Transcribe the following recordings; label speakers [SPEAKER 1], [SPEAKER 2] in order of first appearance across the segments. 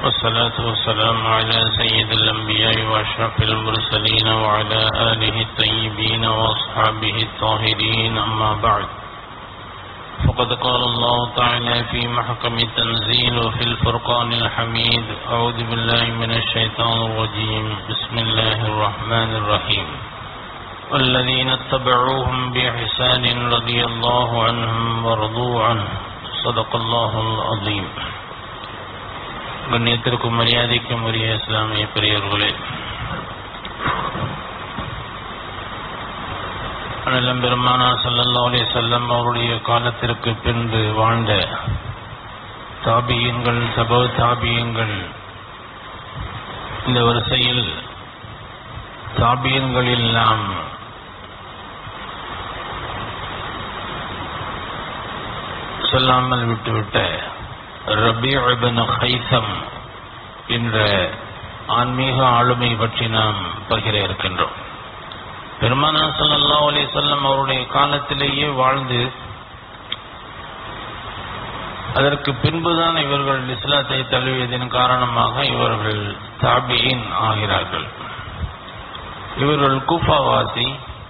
[SPEAKER 1] والصلاة والسلام على سيد الأنبياء وأشرف المرسلين وعلى آله الطيبين وأصحابه الطاهرين أما بعد فقد قال الله تعالى في محكم التنزيل وفي الفرقان الحميد أعوذ بالله من الشيطان الرجيم بسم الله الرحمن الرحيم والذين اتبعوهم بإحسان رضي الله عنهم ورضوا عنه صدق الله العظيم கண்ணியத்திற்கும் மரியாதைக்கும் உரிய இஸ்லாமிய பெரியவர்களே அண்ணலம் பெருமானா சல்லல்லா அலி செல்லம் அவருடைய காலத்திற்கு பின்பு வாழ்ந்த தாபியங்கள் சபவ தாபியங்கள் இந்த வரிசையில் தாபியங்களில் நாம் சொல்லாமல் விட்டுவிட்ட ரபிபின் ஹைசம் என்ற ஆன்மீக ஆளுமை பற்றி நாம் பகிர இருக்கின்றோம் பெருமானா சல்லா அலி சொல்லம் அவருடைய காலத்திலேயே வாழ்ந்து அதற்கு பின்புதான் இவர்கள் இஸ்லாத்தை தழுவியதன் காரணமாக இவர்கள் தாபியின் ஆகிறார்கள் இவர்கள் கூஃபாவாசி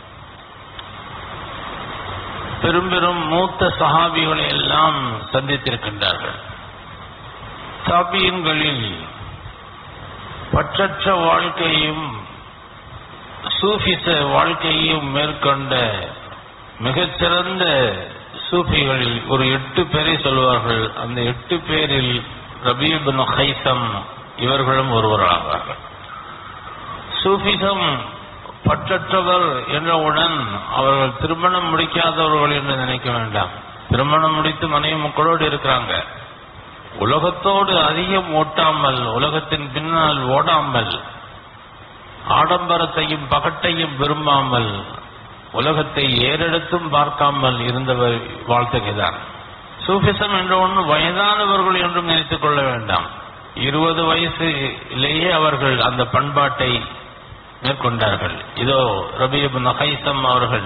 [SPEAKER 1] பெரும் பெரும் மூத்த சஹாபிகளை எல்லாம் சந்தித்திருக்கின்றார்கள் தாபியன்களில் பற்றற்ற வாழ்க்கையும் சூஃபிச வாழ்க்கையும் மேற்கொண்ட மிகச்சிறந்த சூஃபிகளில் ஒரு எட்டு பேரை சொல்வார்கள் அந்த எட்டு பேரில் ரபீபின் ஹைசம் இவர்களும் ஒருவராகிறார்கள் சூஃபிசம் பற்றற்றவர் என்றவுடன் அவர்கள் திருமணம் முடிக்காதவர்கள் என்று நினைக்க வேண்டாம் திருமணம் முடித்து மனைவி மக்களோடு இருக்கிறாங்க உலகத்தோடு அதிகம் ஓட்டாமல் உலகத்தின் பின்னால் ஓடாமல் ஆடம்பரத்தையும் பகட்டையும் விரும்பாமல் உலகத்தை ஏறெடுத்தும் பார்க்காமல் இருந்தவர் வாழ்த்துகைதான் சூஃபிசம் என்ற ஒன்று வயதானவர்கள் என்றும் நினைத்துக் கொள்ள வேண்டாம் இருபது வயசிலேயே அவர்கள் அந்த பண்பாட்டை மேற்கொண்டார்கள் இதோ ரபீப் நகைசம் அவர்கள்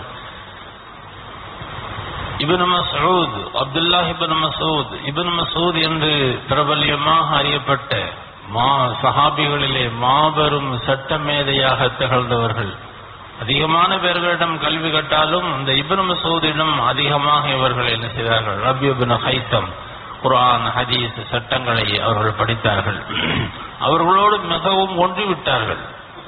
[SPEAKER 1] Ibn Masud Abdullah Ibn Masud Ibn Masud என்று பிரபல்யமாக அறியப்பட்ட மா சஹாபிகளிலே மாபெரும் சட்டமேதையாக திகழ்ந்தவர்கள் அதிகமான பேர்களிடம் கல்வி கட்டாலும் இந்த இபின் மசூதிடம் அதிகமாக இவர்கள் என்ன செய்தார்கள் ரபிபின் ஹைத்தம் குரான் ஹதீஸ் சட்டங்களை அவர்கள் படித்தார்கள் அவர்களோடு மிகவும் ஒன்றிவிட்டார்கள்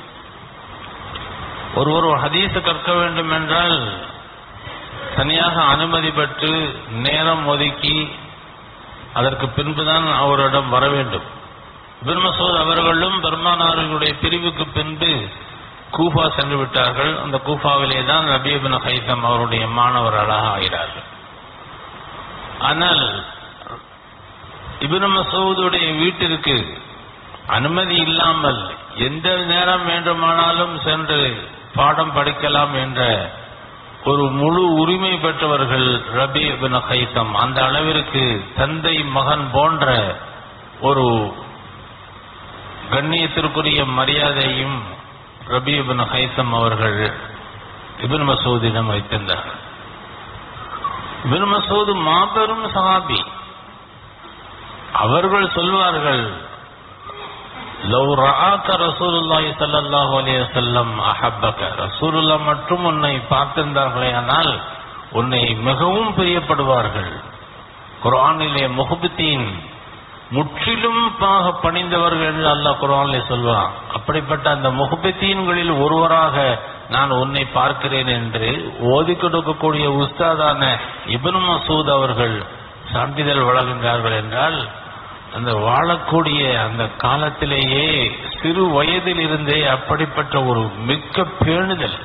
[SPEAKER 1] ஒருவர் ஒரு ஹதீஸ் கற்க வேண்டும் என்றால் தனியாக அனுமதி பெற்று நேரம் ஒதுக்கி அதற்கு பின்புதான் அவரிடம் வர வேண்டும் பின்மசூத் அவர்களும் பெருமானார்களுடைய பிரிவுக்கு பின்பு கூஃபா சென்று விட்டார்கள் அந்த கூஃபாவிலே தான் ரபீபின் ஹைசம் அவருடைய மாணவர்களாக ஆகிறார்கள் ஆனால் இபின் மசூதுடைய வீட்டிற்கு அனுமதி இல்லாமல் எந்த நேரம் வேண்டுமானாலும் சென்று பாடம் படிக்கலாம் என்ற ஒரு முழு உரிமை பெற்றவர்கள் ரபி பின் ஹைசம் அந்த அளவிற்கு தந்தை மகன் போன்ற ஒரு கண்ணியத்திற்குரிய மரியாதையும் ரபி பின் ஹைசம் அவர்கள் இபின் மசூதிடம் வைத்திருந்தார்கள் இபின் மசூது மாபெரும் சஹாபி அவர்கள் சொல்வார்கள் லவ் ரஆக்க ரசூலுல்லாஹி ஸல்லல்லாஹு அலைஹி வஸல்லம் அஹப்பக ரசூலுல்லா மட்டும் உன்னை பார்த்திருந்தார்களே ஆனால் உன்னை மிகவும் பிரியப்படுவார்கள் குர்ஆனிலே முஹபத்தீன் முற்றிலும் பாக பணிந்தவர்கள் என்று அல்லாஹ் குர்ஆனிலே சொல்வான் அப்படிப்பட்ட அந்த முஹபத்தீன்களில் ஒருவராக நான் உன்னை பார்க்கிறேன் என்று ஓதி கொடுக்கக்கூடிய உஸ்தாதான இப்னு மசூத் அவர்கள் சான்றிதழ் வழங்குகிறார்கள் என்றால் அந்த வாழக்கூடிய அந்த காலத்திலேயே சிறு வயதில் இருந்தே அப்படிப்பட்ட ஒரு மிக்க பேணுதல்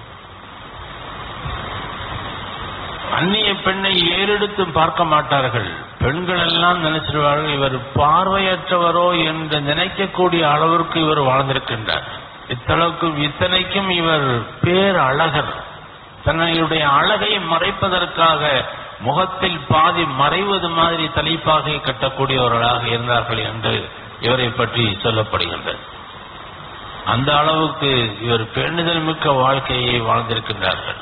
[SPEAKER 1] அந்நிய பெண்ணை ஏறெடுத்து பார்க்க மாட்டார்கள் பெண்கள் எல்லாம் நினைச்சிருவார்கள் இவர் பார்வையற்றவரோ என்று நினைக்கக்கூடிய அளவிற்கு இவர் வாழ்ந்திருக்கின்றார் இத்தளவுக்கு இத்தனைக்கும் இவர் பேர் அழகர் தன்னுடைய அழகை மறைப்பதற்காக முகத்தில் பாதி மறைவது மாதிரி தலைப்பாகை கட்டக்கூடியவர்களாக இருந்தார்கள் என்று இவரை பற்றி சொல்லப்படுகின்றது அந்த அளவுக்கு இவர் பேணுதல் மிக்க வாழ்க்கையை வாழ்ந்திருக்கின்றார்கள்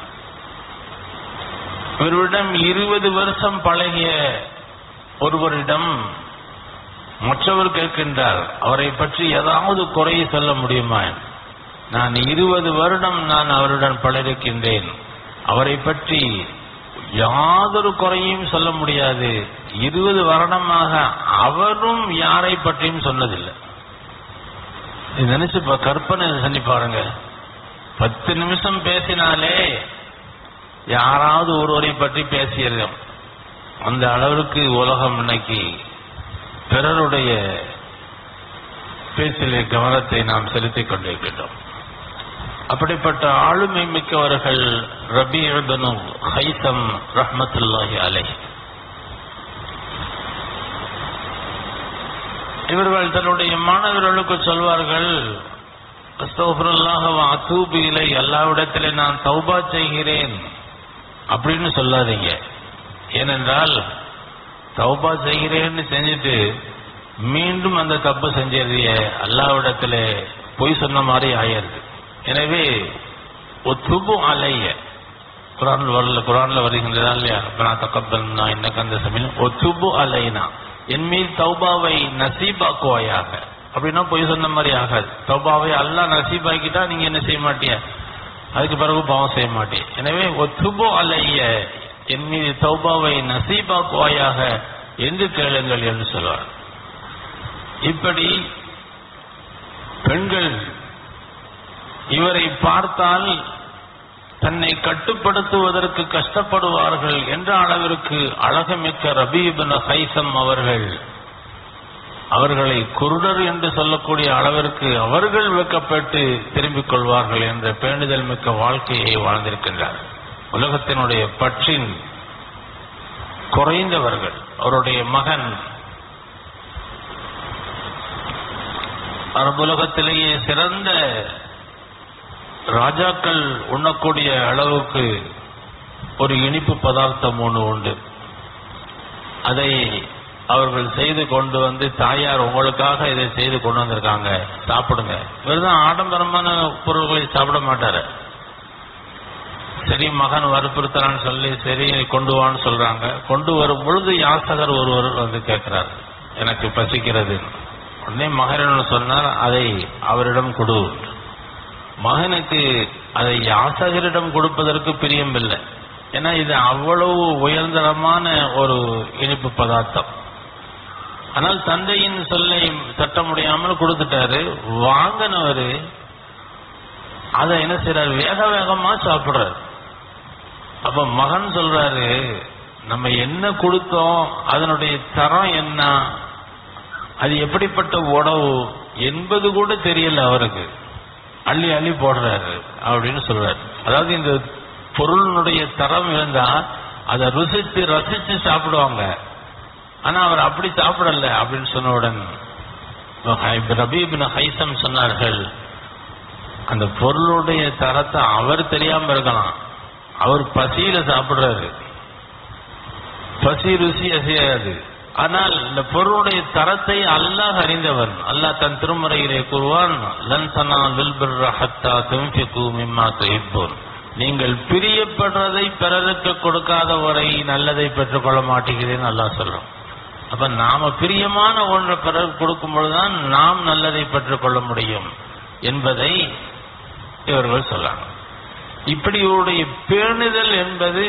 [SPEAKER 1] இவரிடம் இருபது வருஷம் பழகிய ஒருவரிடம் மற்றவர் கேட்கின்றார் அவரை பற்றி ஏதாவது குறை சொல்ல முடியுமா நான் இருபது வருடம் நான் அவருடன் பழகிருக்கின்றேன் அவரை பற்றி யாதொரு குறையும் சொல்ல முடியாது இருபது வருடமாக அவரும் யாரை பற்றியும் சொன்னதில்லை இது நினைச்சு இப்ப கற்பனை பண்ணி பாருங்க பத்து நிமிஷம் பேசினாலே யாராவது ஒருவரை பற்றி பேசியிருக்கோம் அந்த அளவிற்கு உலகம் இன்னைக்கு பிறருடைய பேச்சிலே கவனத்தை நாம் செலுத்திக் கொண்டிருக்கின்றோம் அப்படிப்பட்ட ஆளுமை மிக்கவர்கள் ரபி இபனு ஹைசம் ரஹ்மத்துல்லாஹி அலை இவர்கள் தன்னுடைய மாணவர்களுக்கு சொல்வார்கள் அஸ்தோஃபருல்லாஹ் அத்தூபு இலை எல்லாவிடத்திலே நான் தௌபா செய்கிறேன் அப்படின்னு சொல்லாதீங்க ஏனென்றால் தௌபா செய்கிறேன்னு செஞ்சுட்டு மீண்டும் அந்த தப்பு செஞ்சதைய அல்லாவிடத்துல பொய் சொன்ன மாதிரி ஆயிருது எனவே ஒத்துபு அலைய குரான் வரல குரான்ல வருகின்றதா இல்லையா அப்பனா தக்கப்பல்னா என்ன கந்த சமையல் ஒத்துபு அலைனா என் மீது தௌபாவை நசீபாக்குவாயாக அப்படின்னா பொய் சொன்ன மாதிரி ஆகாது தௌபாவை அல்லாஹ் நசீபாக்கிட்டா நீங்க என்ன செய்ய மாட்டிய அதுக்கு பிறகு பாவம் செய்ய மாட்டேன் எனவே ஒத்துபு அலைய என் மீது தௌபாவை நசீபாக்குவாயாக என்று கேளுங்கள் என்று சொல்வார் இப்படி பெண்கள் இவரை பார்த்தால் தன்னை கட்டுப்படுத்துவதற்கு கஷ்டப்படுவார்கள் என்ற அளவிற்கு அழகுமிக்க ரபீபின் ஹைசம் அவர்கள் அவர்களை குருடர் என்று சொல்லக்கூடிய அளவிற்கு அவர்கள் வெக்கப்பட்டு திரும்பிக் கொள்வார்கள் என்ற பேணுதல் மிக்க வாழ்க்கையை வாழ்ந்திருக்கின்றார் உலகத்தினுடைய பற்றின் குறைந்தவர்கள் அவருடைய மகன் அரபுலகத்திலேயே சிறந்த ராஜாக்கள் உண்ணக்கூடிய அளவுக்கு ஒரு இனிப்பு பதார்த்தம் ஒன்று உண்டு அதை அவர்கள் செய்து கொண்டு வந்து தாயார் உங்களுக்காக இதை செய்து கொண்டு வந்திருக்காங்க சாப்பிடுங்க இவர்தான் ஆடம்பரமான பொருள்களை சாப்பிட மாட்டாரு சரி மகன் வற்புறுத்தலான்னு சொல்லி சரி கொண்டு வான்னு சொல்றாங்க கொண்டு வரும் பொழுது யாசகர் ஒருவர் வந்து கேட்கிறார் எனக்கு பசிக்கிறது உடனே மகன் சொன்னார் அதை அவரிடம் கொடு மகனுக்கு அதை யாசகரிடம் கொடுப்பதற்கு பிரியம் இல்லை ஏன்னா இது அவ்வளவு உயர்ந்தரமான ஒரு இனிப்பு பதார்த்தம் ஆனால் தந்தையின் சொல்லை தட்ட முடியாமல் கொடுத்துட்டாரு வாங்கினவரு அதை என்ன செய்யறாரு வேக வேகமா சாப்பிடுறாரு அப்ப மகன் சொல்றாரு நம்ம என்ன கொடுத்தோம் அதனுடைய தரம் என்ன அது எப்படிப்பட்ட உணவு என்பது கூட தெரியல அவருக்கு அள்ளி அள்ளி போடுறாரு அப்படின்னு சொல்றாரு அதாவது இந்த பொருளினுடைய தரம் இருந்தா அதை ருசித்து ரசிச்சு சாப்பிடுவாங்க ஆனா அவர் அப்படி சாப்பிடல அப்படின்னு சொன்னவுடன் ரபீபின் ஹைசம் சொன்னார்கள் அந்த பொருளுடைய தரத்தை அவர் தெரியாம இருக்கலாம் அவர் பசியில சாப்பிடுறாரு பசி ருசி அசையாது ஆனால் இந்த பொருளுடைய தரத்தை அல்லாஹ் அறிந்தவன் அல்லாஹ் தன் திருமுறையிலே கூறுவான் லன் தனாலுல் பிர்ர ஹத்தா துன்ஃபிகு மிம்மா துஹிப்பூன் நீங்கள் பிரியப்படுறதை பிறருக்கு கொடுக்காத வரை நல்லதை பெற்றுக்கொள்ள மாட்டேங்கிறேன்னு அல்லாஹ் சொல்றோம் அப்ப நாம பிரியமான ஒன்றை பிறருக்கு கொடுக்கும் பொழுதுதான் நாம் நல்லதை பெற்றுக்கொள்ள முடியும் என்பதை இவர்கள் சொல்லாங்க இப்படி இவருடைய பேணுதல் என்பது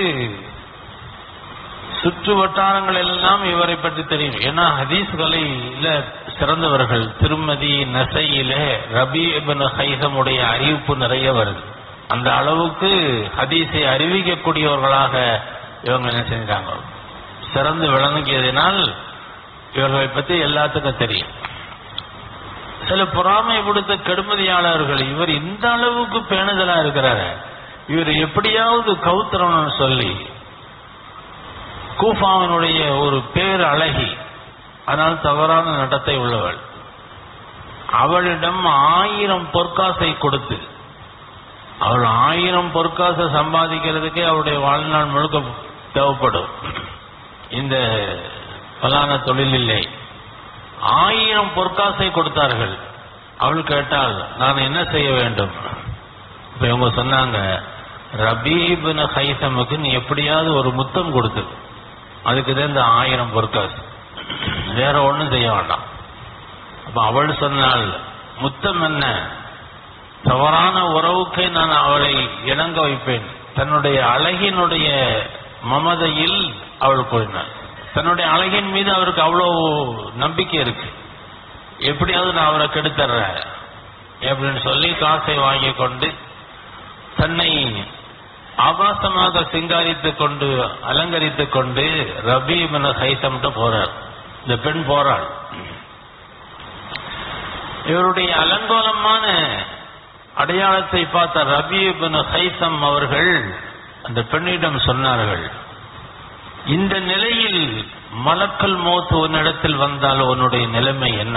[SPEAKER 1] சுற்று வட்டாரங்கள் எல்லாம் இவரை பற்றி தெரியும் ஏன்னா ஹதீஸ்களை சிறந்தவர்கள் திருமதி நசையிலே ரபி இபின் ஹைசமுடைய அறிவிப்பு நிறைய வருது அந்த அளவுக்கு ஹதீஸை அறிவிக்கக்கூடியவர்களாக இவங்க என்ன செஞ்சாங்க சிறந்து விளங்கியதினால் இவர்களை பற்றி எல்லாத்துக்கும் தெரியும் சில பொறாமை கொடுத்த கெடுமதியாளர்கள் இவர் இந்த அளவுக்கு பேணுதலா இருக்கிறாரு இவர் எப்படியாவது கௌத்திரம்னு சொல்லி கூஃபாவினுடைய ஒரு பேர் அழகி ஆனால் தவறான நடத்தை உள்ளவள் அவளிடம் ஆயிரம் பொற்காசை கொடுத்து அவள் ஆயிரம் பொற்காசை சம்பாதிக்கிறதுக்கே அவருடைய வாழ்நாள் முழுக்க தேவைப்படும் இந்த பலான தொழில் இல்லை ஆயிரம் பொற்காசை கொடுத்தார்கள் அவள் கேட்டால் நான் என்ன செய்ய வேண்டும் இப்ப இவங்க சொன்னாங்க ரபீபின் ஹைசமுக்கு நீ எப்படியாவது ஒரு முத்தம் கொடுத்து அதுக்கு தான் இந்த ஆயிரம் பொற்காசு வேற ஒன்றும் செய்ய வேண்டாம் அப்ப அவள் சொன்னாள் முத்தம் என்ன தவறான உறவுக்கு நான் அவளை இணங்க வைப்பேன் தன்னுடைய அழகினுடைய மமதையில் அவள் கூறினாள் தன்னுடைய அழகின் மீது அவருக்கு அவ்வளோ நம்பிக்கை இருக்கு எப்படியாவது நான் அவரை கெடுத்துறேன் அப்படின்னு சொல்லி காசை வாங்கி கொண்டு தன்னை ஆபாசமாக சிங்காரித்துக் கொண்டு அலங்கரித்துக் கொண்டு ரபி ஹைசம்ட்டு போறார் இந்த பெண் போறாள் இவருடைய அலங்கோலமான அடையாளத்தை பார்த்த ரபி ஹைசம் அவர்கள் அந்த பெண்ணிடம் சொன்னார்கள் இந்த நிலையில் மலக்கல் மோத்து உன்னிடத்தில் வந்தால் உன்னுடைய நிலைமை என்ன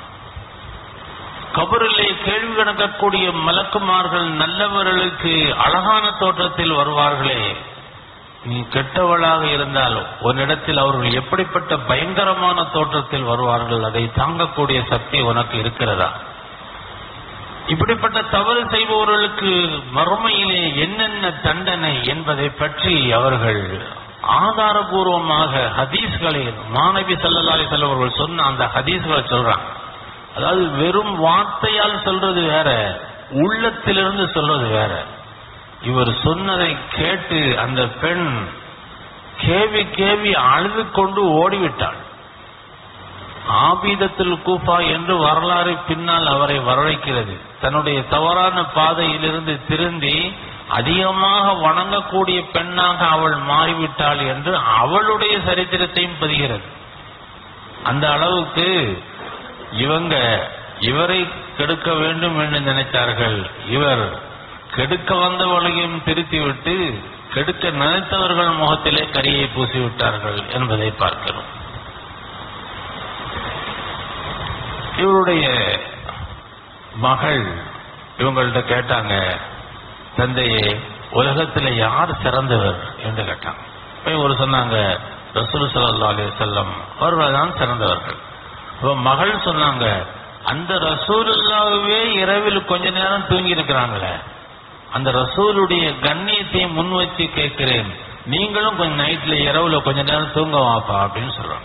[SPEAKER 1] கபரிலே கேள்வி கணக்கக்கூடிய மலக்குமார்கள் நல்லவர்களுக்கு அழகான தோற்றத்தில் வருவார்களே நீ கெட்டவளாக இருந்தாலும் உன்னிடத்தில் அவர்கள் எப்படிப்பட்ட பயங்கரமான தோற்றத்தில் வருவார்கள் அதை தாங்கக்கூடிய சக்தி உனக்கு இருக்கிறதா இப்படிப்பட்ட தவறு செய்பவர்களுக்கு மறுமையிலே என்னென்ன தண்டனை என்பதை பற்றி அவர்கள் ஆதாரபூர்வமாக ஹதீஸ்களை மாணவி சல்லல்லாஹி செல்லவர்கள் சொன்ன அந்த ஹதீஸ்களை சொல்றாங்க அதாவது வெறும் வார்த்தையால் சொல்றது வேற உள்ளத்திலிருந்து சொல்றது வேற இவர் சொன்னதை கேட்டு அந்த பெண் கேவி கேவி அழுது கொண்டு ஓடிவிட்டாள் ஆபீதத்தில் கூஃபா என்று வரலாறு பின்னால் அவரை வரவைக்கிறது தன்னுடைய தவறான பாதையிலிருந்து திருந்தி அதிகமாக வணங்கக்கூடிய பெண்ணாக அவள் மாறிவிட்டாள் என்று அவளுடைய சரித்திரத்தையும் பதிகிறது அந்த அளவுக்கு இவங்க இவரை கெடுக்க வேண்டும் என்று நினைத்தார்கள் இவர் கெடுக்க வந்தவளையும் திருத்திவிட்டு கெடுக்க நினைத்தவர்கள் முகத்திலே கரியை பூசிவிட்டார்கள் என்பதை பார்க்கிறோம் இவருடைய மகள் இவங்கள்ட்ட கேட்டாங்க தந்தையே உலகத்தில் யார் சிறந்தவர் என்று கேட்டாங்க போய் ஒரு சொன்னாங்க ரசூல் சல்லா அலி செல்லம் அவர்கள் தான் சிறந்தவர்கள் அப்ப மகள் சொன்னாங்க அந்த ரசூலுல்லாவே இரவில் கொஞ்ச நேரம் தூங்கி இருக்கிறாங்களே அந்த ரசூலுடைய கண்ணியத்தை முன் வச்சு கேட்கிறேன் நீங்களும் கொஞ்சம் நைட்ல இரவுல கொஞ்ச நேரம் தூங்க வாப்பா அப்படின்னு சொல்றாங்க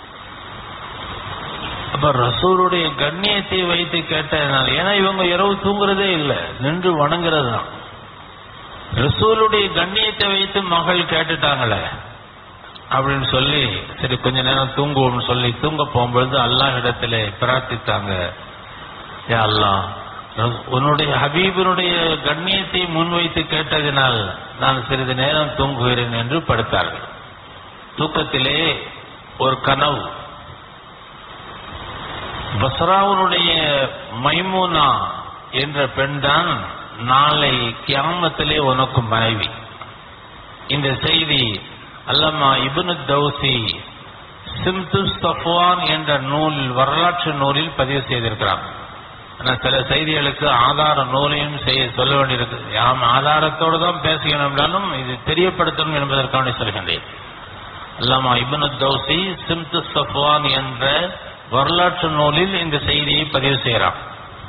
[SPEAKER 1] அப்ப ரசூலுடைய கண்ணியத்தை வைத்து கேட்டதுனால ஏன்னா இவங்க இரவு தூங்குறதே இல்லை நின்று வணங்குறது தான் ரசூலுடைய கண்ணியத்தை வைத்து மகள் கேட்டுட்டாங்களே அப்படின்னு சொல்லி சரி கொஞ்ச நேரம் தூங்குவோம்னு சொல்லி தூங்க போகும்பொழுது அல்லாஹ் இடத்துல பிரார்த்தித்தாங்க யா அல்லாஹ் உன்னுடைய ஹபீபனுடைய கண்ணியத்தை முன்வைத்து கேட்டதினால் நான் சிறிது நேரம் தூங்குகிறேன் என்று படுத்தார்கள் தூக்கத்திலே ஒரு கனவு பஸ்ராவுனுடைய மைமூனா என்ற பெண்தான் நாளை கியாமத்திலே உனக்கு மனைவி இந்த செய்தி அல்லம்மா இபுனு தௌசி சிம்து சஃப்வான் என்ற நூல் வரலாற்று நூலில் பதிவு செய்திருக்கிறார் ஆனால் சில செய்திகளுக்கு ஆதார நூலையும் செய்ய சொல்ல வேண்டியிருக்கு யாம் ஆதாரத்தோடு தான் பேசுகிறோம் இது தெரியப்படுத்தணும் என்பதற்கான சொல்கின்றேன் அல்லாமா இபுனு தௌசி சிம்து சஃப்வான் என்ற வரலாற்று நூலில் இந்த செய்தியை பதிவு செய்கிறான்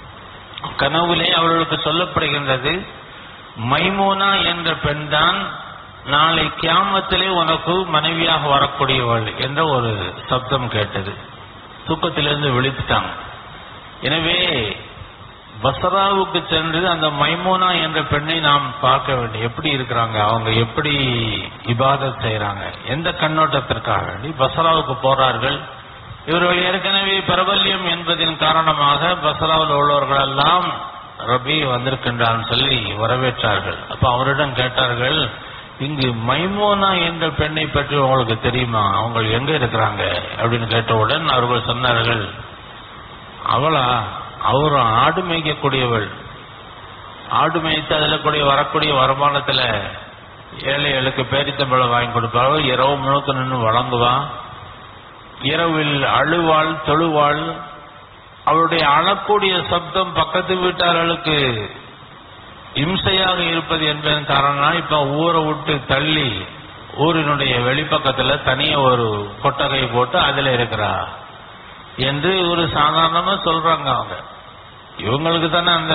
[SPEAKER 1] கனவுலே அவர்களுக்கு சொல்லப்படுகின்றது மைமூனா என்ற பெண்தான் நாளை கியாமத்திலே உனக்கு மனைவியாக வரக்கூடியவள் என்ற ஒரு சப்தம் கேட்டது தூக்கத்திலிருந்து விழித்துட்டாங்க எனவே பசராவுக்கு சென்று அந்த மைமூனா என்ற பெண்ணை நாம் பார்க்க வேண்டும் எப்படி இருக்கிறாங்க அவங்க எப்படி இபாதத் செய்யறாங்க எந்த கண்ணோட்டத்திற்காக வேண்டி பசராவுக்கு போறார்கள் இவர்கள் ஏற்கனவே பிரபல்யம் என்பதின் காரணமாக பசராவில் உள்ளவர்கள் எல்லாம் ரபி வந்திருக்கின்றான் சொல்லி வரவேற்றார்கள் அப்ப அவரிடம் கேட்டார்கள் இங்கு மைமோனா என்ற பெண்ணை பற்றி உங்களுக்கு தெரியுமா அவங்க எங்க இருக்கிறாங்க அப்படின்னு கேட்டவுடன் அவர்கள் சொன்னார்கள் அவளா அவரும் ஆடு மேய்க்கக்கூடியவள் ஆடு மேய்த்து அதில் கூடிய வரக்கூடிய வருமானத்துல ஏழைகளுக்கு பேரித்தம்பழம் வாங்கி கொடுப்பாள் இரவு முழுக்க நின்று வழங்குவான் இரவில் அழுவாள் தொழுவாள் அவளுடைய அழக்கூடிய சப்தம் பக்கத்து வீட்டார்களுக்கு இம்சையாக இருப்பது என்பதன் காரணம் இப்ப ஊரை விட்டு தள்ளி ஊரினுடைய வெளிப்பக்கத்துல தனிய ஒரு கொட்டகை போட்டு அதுல இருக்கிறா என்று ஒரு சாதாரணமா சொல்றாங்க அவங்க இவங்களுக்கு தானே அந்த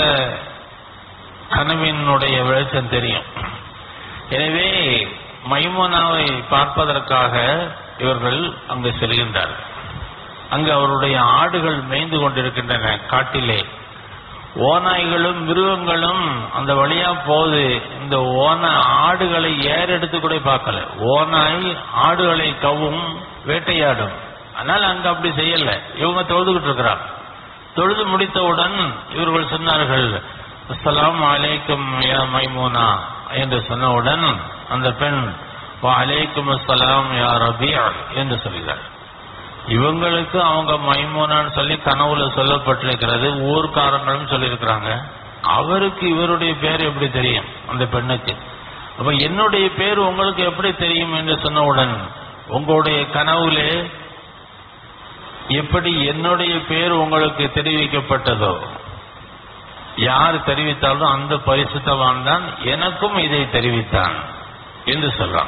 [SPEAKER 1] கனவினுடைய வெளிச்சம் தெரியும் எனவே மைமோனாவை பார்ப்பதற்காக இவர்கள் அங்கு செல்கின்றார்கள் அங்கு அவருடைய ஆடுகள் மேய்ந்து கொண்டிருக்கின்றன காட்டிலே ஓநாய்களும் மிருகங்களும் அந்த வழியா போகுது இந்த ஓன ஆடுகளை ஏறெடுத்து கூட பார்க்கல ஓநாய் ஆடுகளை கவும் வேட்டையாடும் ஆனால் அங்க அப்படி செய்யல இவங்க தொழுதுகிட்டு இருக்கிறாங்க தொழுது முடித்தவுடன் இவர்கள் சொன்னார்கள் அஸ்ஸலாமு அலைக்கும் யா மைமூனா என்று சொன்னவுடன் அந்த பெண் வா அலைக்கும் அஸ்ஸலாம் யா ரபியா என்று சொல்கிறார் இவங்களுக்கு அவங்க மைமூனான்னு சொல்லி கனவுல சொல்லப்பட்டிருக்கிறது ஊர்க்காரங்களும் சொல்லியிருக்கிறாங்க அவருக்கு இவருடைய பேர் எப்படி தெரியும் அந்த பெண்ணுக்கு அப்ப என்னுடைய பேர் உங்களுக்கு எப்படி தெரியும் என்று சொன்னவுடன் உங்களுடைய கனவுலே எப்படி என்னுடைய பேர் உங்களுக்கு தெரிவிக்கப்பட்டதோ யார் தெரிவித்தாலும் அந்த பரிசுத்தவான் தான் எனக்கும் இதை தெரிவித்தான் என்று சொல்றான்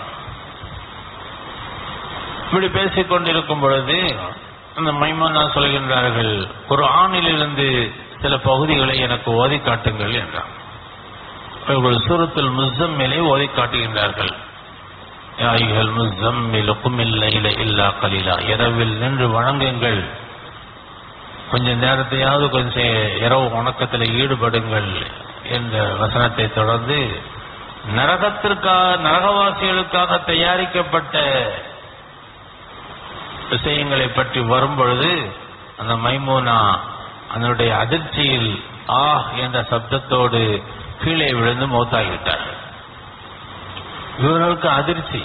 [SPEAKER 1] இப்படி பேசிக் கொண்டிருக்கும் பொழுது அந்த மைமன்னா சொல்கின்றார்கள் குர்ஆனிலிருந்து சில பகுதிகளை எனக்கு ஓதி காட்டுங்கள் என்றார் இவர்கள் சூரத்தில் முஸ்ஸம்மிலே ஓதி காட்டுகின்றார்கள் யா அய்யுஹல் முஸ்ஸம்மில் குமில் லைல இல்லா கலீலா இரவில் நின்று வணங்குங்கள் கொஞ்ச நேரத்தையாவது கொஞ்சம் இரவு வணக்கத்தில் ஈடுபடுங்கள் என்ற வசனத்தை தொடர்ந்து நரகத்திற்காக நரகவாசிகளுக்காக தயாரிக்கப்பட்ட விஷயங்களை பற்றி வரும்பொழுது அந்த மைமூனா அதனுடைய அதிர்ச்சியில் ஆ என்ற சப்தத்தோடு கீழே விழுந்து மௌத்தாகிவிட்டார் இவர்களுக்கு அதிர்ச்சி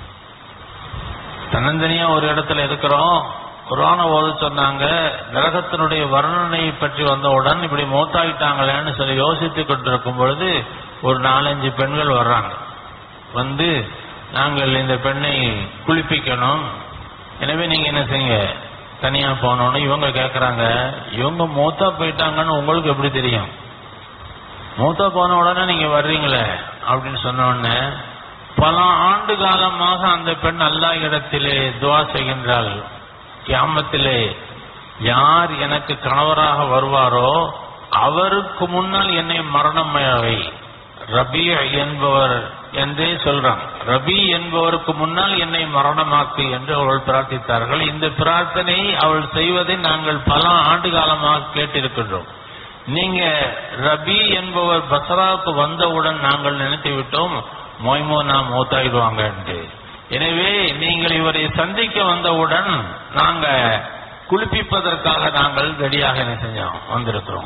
[SPEAKER 1] தன்னந்தனியா ஒரு இடத்துல இருக்கிறோம் குரான ஓத சொன்னாங்க நரகத்தினுடைய வர்ணனை பற்றி வந்தவுடன் இப்படி மௌத்தாகிட்டாங்களேன்னு சொல்லி யோசித்துக் கொண்டிருக்கும் பொழுது ஒரு நாலஞ்சு பெண்கள் வர்றாங்க வந்து நாங்கள் இந்த பெண்ணை குளிப்பிக்கணும் எனவே நீங்க என்ன செய்யுங்க தனியா போனோன்னு இவங்க கேக்குறாங்க இவங்க மூத்தா போயிட்டாங்கன்னு உங்களுக்கு எப்படி தெரியும் மூத்தா போன உடனே நீங்க வர்றீங்களே அப்படின்னு சொன்ன உடனே பல ஆண்டு காலமாக அந்த பெண் அல்லாஹ் இடத்திலே துவா செய்கின்றாள் கியாமத்திலே யார் எனக்கு கணவராக வருவாரோ அவருக்கு முன்னால் என்னை மரணமவை ரபி என்பவர் என்றே சொல்றான் ரபி என்பவருக்கு முன்னால் என்னை மரணமாக்கு என்று அவள் பிரார்த்தித்தார்கள் இந்த பிரார்த்தனை அவள் செய்வதை நாங்கள் பல ஆண்டு காலமாக கேட்டிருக்கின்றோம் நீங்க ரபி என்பவர் பசராவுக்கு வந்தவுடன் நாங்கள் நினைத்து விட்டோம் மொய்மோனா மௌத்தாயிடுவாங்க என்று எனவே நீங்கள் இவரை சந்திக்க வந்தவுடன் நாங்க குளிப்பிப்பதற்காக நாங்கள் ரெடியாக என்ன செஞ்சோம் வந்திருக்கிறோம்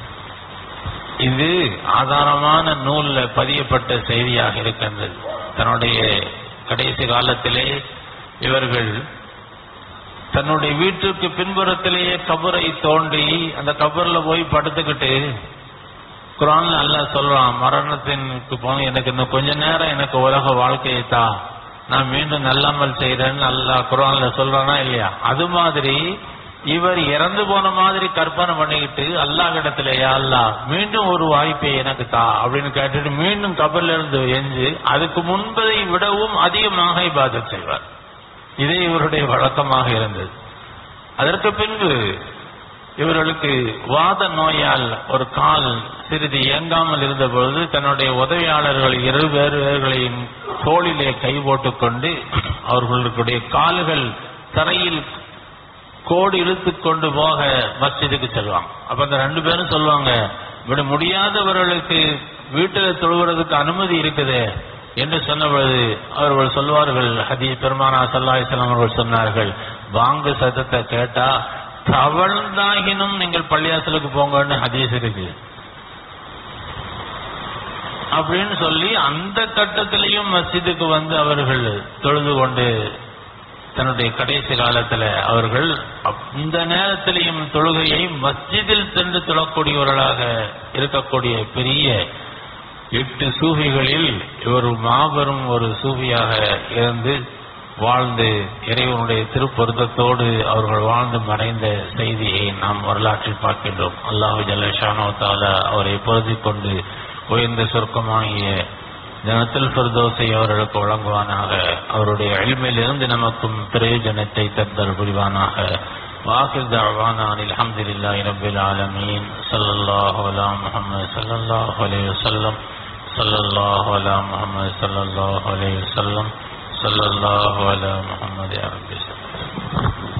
[SPEAKER 1] இது ஆதாரமான நூல்ல பதியப்பட்ட செய்தியாக இருக்கின்றது தன்னுடைய கடைசி காலத்திலே இவர்கள் தன்னுடைய வீட்டுக்கு பின்புறத்திலேயே கபரை தோண்டி அந்த கபர்ல போய் படுத்துக்கிட்டு குரான்ல அல்லாஹ் சொல்றான் மரணத்திற்கு போன எனக்கு இன்னும் கொஞ்ச நேரம் எனக்கு உலக வாழ்க்கையை தா நான் மீண்டும் நல்லமல் செய்யறேன்னு அல்லாஹ் குரான்ல சொல்றானா இல்லையா அது மாதிரி இவர் இறந்து போன மாதிரி கற்பனை பண்ணிக்கிட்டு அல்லாஹ் இடத்துல யா அல்லாஹ் மீண்டும் ஒரு வாய்ப்பை எனக்கு தா அப்படின்னு கேட்டுட்டு மீண்டும் கபர்ல இருந்து எஞ்சு அதுக்கு முன்பதை விடவும் அதிகமாக இபாதத் செய்வார் இதே இவருடைய வழக்கமாக இருந்தது அதற்கு பின்பு இவர்களுக்கு வாத நோயால் ஒரு கால் சிறிது இயங்காமல் இருந்த பொழுது தன்னுடைய உதவியாளர்கள் இரு பேர்களையும் தோளிலே கை போட்டுக்கொண்டு அவர்களுடைய கால்கள் தரையில் கோடு இழுத்து கொண்டு போக மஸ்ஜிதுக்கு செல்வாங்க அப்ப அந்த ரெண்டு பேரும் சொல்லுவாங்க இப்படி முடியாதவர்களுக்கு வீட்டில் தொழுவதற்கு அனுமதி இருக்குது என்று சொன்ன பொழுது அவர்கள் சொல்வார்கள் ஹதி பெருமானா சல்லாஹிஸ்லாம் அவர்கள் சொன்னார்கள் வாங்கு சத்தத்தை கேட்டா தவழ்ந்தாகினும் நீங்கள் பள்ளியாசலுக்கு போங்கன்னு ஹதீஸ் இருக்கு அப்படின்னு சொல்லி அந்த கட்டத்திலையும் மஸ்ஜிதுக்கு வந்து அவர்கள் தொழுது கொண்டு தன்னுடைய கடைசி காலத்துல அவர்கள் அந்த நேரத்திலையும் தொழுகையை மஸ்ஜிதில் சென்று தொழக்கூடியவர்களாக இருக்கக்கூடிய பெரிய எட்டு சூஃபிகளில் இவர் மாபெரும் ஒரு சூஃபியாக இருந்து வாழ்ந்து இறைவனுடைய திருப்பொருத்தத்தோடு அவர்கள் வாழ்ந்து மறைந்த செய்தியை நாம் வரலாற்றில் பார்க்கின்றோம் அல்லாஹு ஜல்லஷானோ தாலா அவரை பொருந்திக் கொண்டு உயர்ந்த சொர்க்கமாகிய ஜனத்தில் ஃபர்தோஸை அவர்களுக்கு வழங்குவானாக அவருடைய அழிமையிலிருந்து நமக்கும் பிரயோஜனத்தை தந்தல் புரிவானாக واخر دعوانا ان الحمد لله رب العالمين صلى الله على محمد صلى الله عليه وسلم صلى الله على محمد صلى الله عليه وسلم صلى الله على محمد يا رب